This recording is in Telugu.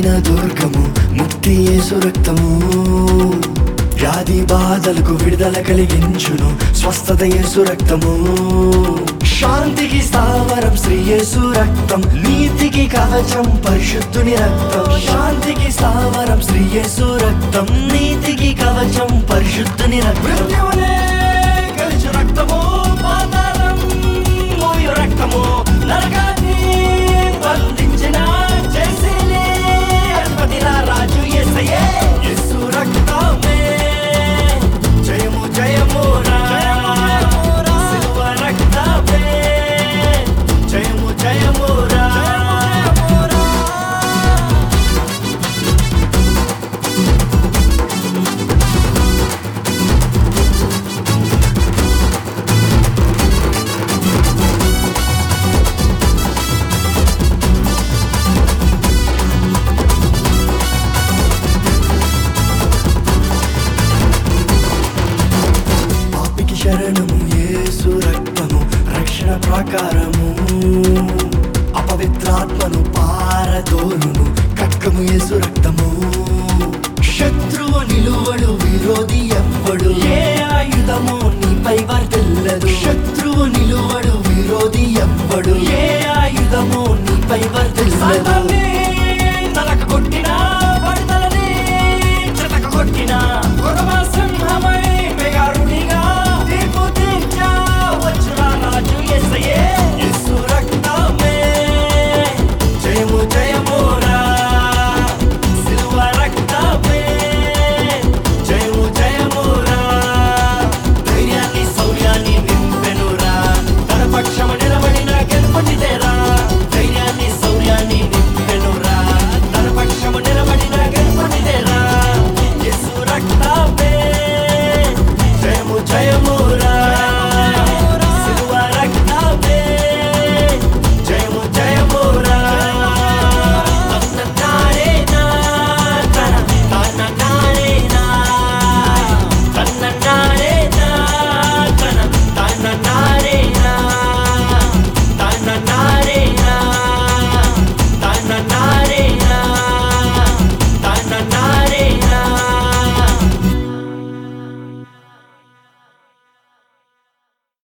బలమైన దుర్గము ముక్తి యేసు రక్తము వ్యాధి బాధలకు విడుదల కలిగించును స్వస్థత యేసు రక్తము శాంతికి స్థావరం శ్రీ యేసు రక్తం నీతికి కవచం పరిశుద్ధుని రక్తం శాంతికి స్థావరం శ్రీ యేసు రక్తం నీతికి కవచం పరిశుద్ధుని రక్తం గెలిచు రక్తము పాతాళం మోయు రక్తము నరకాన్ని బంధించిన జయశీలి అధిపతిల రాజు యేసయ్యే యేసు రక్తమే జయము జయము రా సిలువ రక్తమే జయము జయము రా పాపికి శరణము యేసు రక్తము రక్షణ ప్రాకారము అపవిత్రాత్మను పారదోలును కక్కము యేసు రక్తము శత్రువు నిలువడు విరోధి ఎవ్వడు ఏ ఆయుధము నీపై వర్తిల్లదు శత్రువు నిలువడు విరోధి ఎవ్వడు ఏ ఆయుధము నీపై వర్తిల్లదు